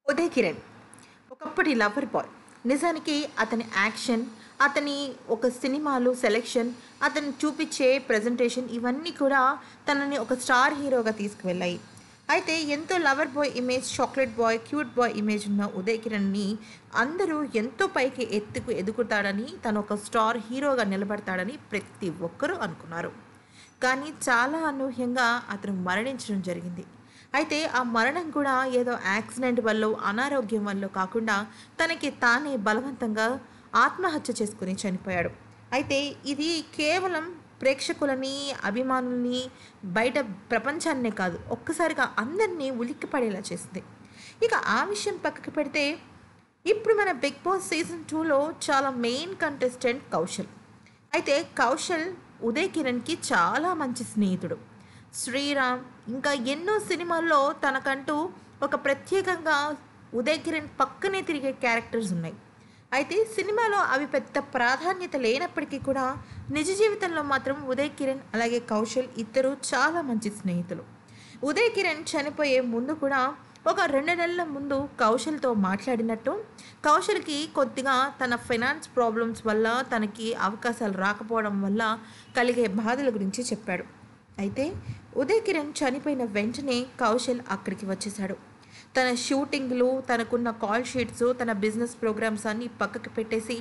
ఉదయ్ కిరణ్ ఒకప్పటి lover boy నిజానికి అతని యాక్షన్ అతని ఒక సినిమాలు సెలెక్షన్ అతను చూపించే ప్రజెంటేషన్ ఇవన్నీ కూడా తనని ఒక స్టార్ హీరోగా తీసుకువెళ్ళాయి అయితే ఎంతో lover boy image chocolate boy cute boy image ఉన్న ఉదయ్ కిరణ్ని అందరూ ఎంతో పైకి ఎత్తుకు ఎదుగుతాడని తను ఒక స్టార్ హీరోగా నిలబడతాడని ప్రతి ఒక్కరూ అనుకున్నారు కానీ చాలా అనూహ్యంగా అతను మరణించడం జరిగింది అయితే ఆ మరణం కూడా ఏదో యాక్సిడెంట్ వల్ల అనారోగ్యం వల్ల కాకుండా తనకి తానే బలవంతంగా ఆత్మహత్య చేసుకుని చనిపోయాడు అయితే ఇది కేవలం ప్రేక్షకులని అభిమానుల్ని బయట ప్రపంచాన్నే కాదు ఒక్కసారిగా అందరినీ ఉలిక్కిపడేలా చేసింది ఇక ఆ విషయం పక్కకి పెడితే ఇప్పుడు మన బిగ్ బాస్ సీజన్ టూలో చాలా మెయిన్ కంటెస్టెంట్ కౌశల్ అయితే కౌశల్ ఉదయ్ కిరణ్కి చాలా మంచి స్నేహితుడు శ్రీరామ్ ఇంకా ఎన్నో సినిమాల్లో తనకంటూ ఒక ప్రత్యేకంగా ఉదయ్ కిరణ్ పక్కనే తిరిగే క్యారెక్టర్స్ ఉన్నాయి అయితే సినిమాలో అవి పెద్ద ప్రాధాన్యత లేనప్పటికీ కూడా నిజ జీవితంలో మాత్రం ఉదయ్ కిరణ్ అలాగే కౌశల్ ఇద్దరు చాలా మంచి స్నేహితులు ఉదయ్ కిరణ్ చనిపోయే ముందు కూడా ఒక రెండు నెలల ముందు కౌశల్తో మాట్లాడినట్టు కౌశల్కి కొద్దిగా తన ఫైనాన్స్ ప్రాబ్లమ్స్ వల్ల తనకి అవకాశాలు రాకపోవడం వల్ల కలిగే బాధల గురించి చెప్పాడు అయితే ఉదయ్ కిరణ్ చనిపోయిన వెంటనే కౌశల్ అక్కడికి వచ్చేశాడు తన షూటింగ్లు తనకున్న కాల్ షీట్స్ తన బిజినెస్ ప్రోగ్రామ్స్ అన్నీ పక్కకి పెట్టేసి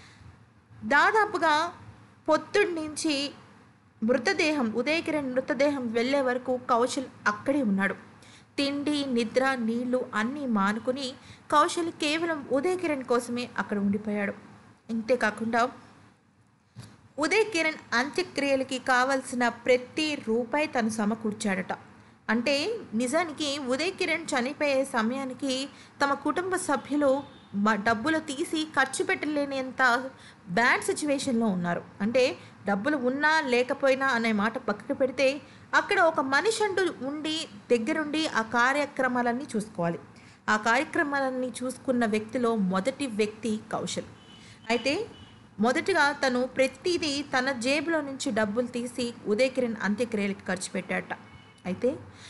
దాదాపుగా పొత్తుడి నుంచి మృతదేహం ఉదయ్ కిరణ్ మృతదేహం వెళ్ళే వరకు కౌశల్ అక్కడే ఉన్నాడు తిండి నిద్ర నీళ్లు అన్నీ మానుకుని కౌశల్ కేవలం ఉదయ్ కిరణ్ కోసమే అక్కడ ఉండిపోయాడు అంతేకాకుండా ఉదయ్ కిరణ్ అంత్యక్రియలకి కావలసిన ప్రతి రూపాయి తను సమకూర్చాడట అంటే నిజానికి ఉదయ్ కిరణ్ చనిపోయే సమయానికి తమ కుటుంబ సభ్యులు మ- డబ్బులు తీసి ఖర్చు పెట్టలేనంత బ్యాడ్ సిచ్యువేషన్లో ఉన్నారు అంటే డబ్బులు ఉన్నా లేకపోయినా అనే మాట పక్కకు పెడితే అక్కడ ఒక మనిషి అంటూ ఉండి దగ్గరుండి ఆ కార్యక్రమాలన్నీ చూసుకోవాలి ఆ కార్యక్రమాలన్నీ చూసుకున్న వ్యక్తిలో మొదటి వ్యక్తి కౌశల్ అయితే మొదటగా తను ప్రతిదీ తన జేబులో నుంచి డబ్బులు తీసి ఉదయ్ కిరణ్ అంత్యక్రియలకి ఖర్చు పెట్టాట అయితే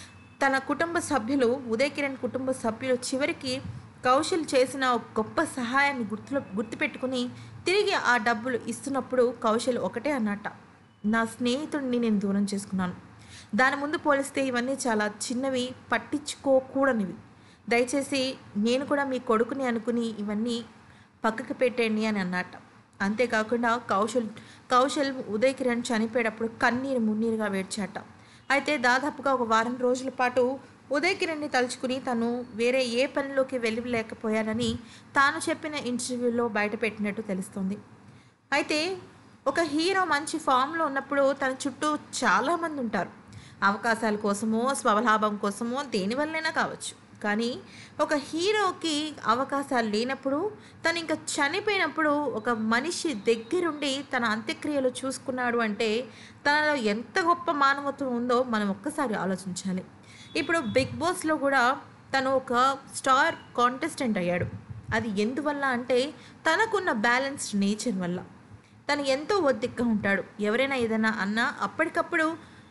తన కుటుంబ సభ్యులు ఉదయ్ కిరణ్ కుటుంబ సభ్యులు చివరికి కౌశల్ చేసిన ఒక గొప్ప సహాయాన్ని గుర్తులో గుర్తుపెట్టుకుని తిరిగి ఆ డబ్బులు ఇస్తున్నప్పుడు కౌశల్ ఒకటే అన్నట్ట నా స్నేహితుడిని నేను దూరం చేసుకున్నాను దాని ముందు పోలిస్తే ఇవన్నీ చాలా చిన్నవి పట్టించుకోకూడనివి దయచేసి నేను కూడా మీ కొడుకుని అనుకుని ఇవన్నీ పక్కకు పెట్టండి అని అన్నట్ట అంతేకాకుండా కౌశల్ కౌశల్ ఉదయ్ కిరణ్ చనిపోయేటప్పుడు కన్నీరు మున్నీరుగా వేడ్చాట అయితే దాదాపుగా ఒక వారం రోజుల పాటు ఉదయ్ కిరణ్ని తలుచుకుని తను వేరే ఏ పనిలోకి వెళ్ళలేకపోయానని తాను చెప్పిన ఇంటర్వ్యూలో బయటపెట్టినట్టు తెలుస్తుంది అయితే ఒక హీరో మంచి ఫామ్లో ఉన్నప్పుడు తన చుట్టూ చాలామంది ఉంటారు అవకాశాల కోసమో స్వలాభం కోసమో దేనివల్లైనా కావచ్చు కానీ ఒక హీరోకి అవకాశాలు లేనప్పుడు తను ఇంకా చనిపోయినప్పుడు ఒక మనిషి దగ్గరుండి తన అంత్యక్రియలు చూసుకున్నాడు అంటే తనలో ఎంత గొప్ప మానవత్వం ఉందో మనం ఒక్కసారి ఆలోచించాలి ఇప్పుడు బిగ్ బాస్లో కూడా తను ఒక స్టార్ కాంటెస్టెంట్ అయ్యాడు అది ఎందువల్ల అంటే తనకున్న బ్యాలెన్స్డ్ నేచర్ వల్ల తను ఎంతో ఒద్దిగ్గా ఉంటాడు ఎవరైనా ఏదైనా అన్నా అప్పటికప్పుడు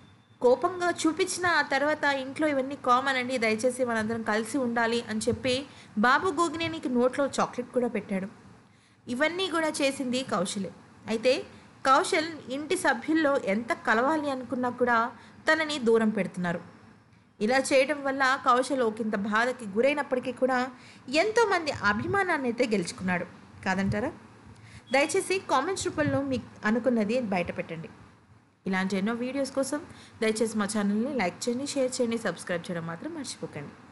కోపంగా చూపించిన ఆ తర్వాత ఇంట్లో ఇవన్నీ కామన్ అండి దయచేసి మనందరం కలిసి ఉండాలి అని చెప్పి బాబు గోగినేనికి నోట్లో చాక్లెట్ కూడా పెట్టాడు ఇవన్నీ కూడా చేసింది కౌశలే అయితే కౌశల్ ఇంటి సభ్యుల్లో ఎంత కలవాలి అనుకున్నా కూడా తనని దూరం పెడుతున్నారు ఇలా చేయడం వల్ల కౌశల్ ఒకంత బాధకి గురైనప్పటికీ కూడా ఎంతోమంది అభిమానాన్ని అయితే గెలుచుకున్నాడు కాదంటారా దయచేసి కామెంట్స్ రూపంలో మీకు అనుకున్నది బయట పెట్టండి ఇలాంటి ఎన్నో వీడియోస్ కోసం దయచేసి మా ఛానల్ని లైక్ చేయండి షేర్ చేయండి సబ్స్క్రైబ్ చేయడం మాత్రం మర్చిపోకండి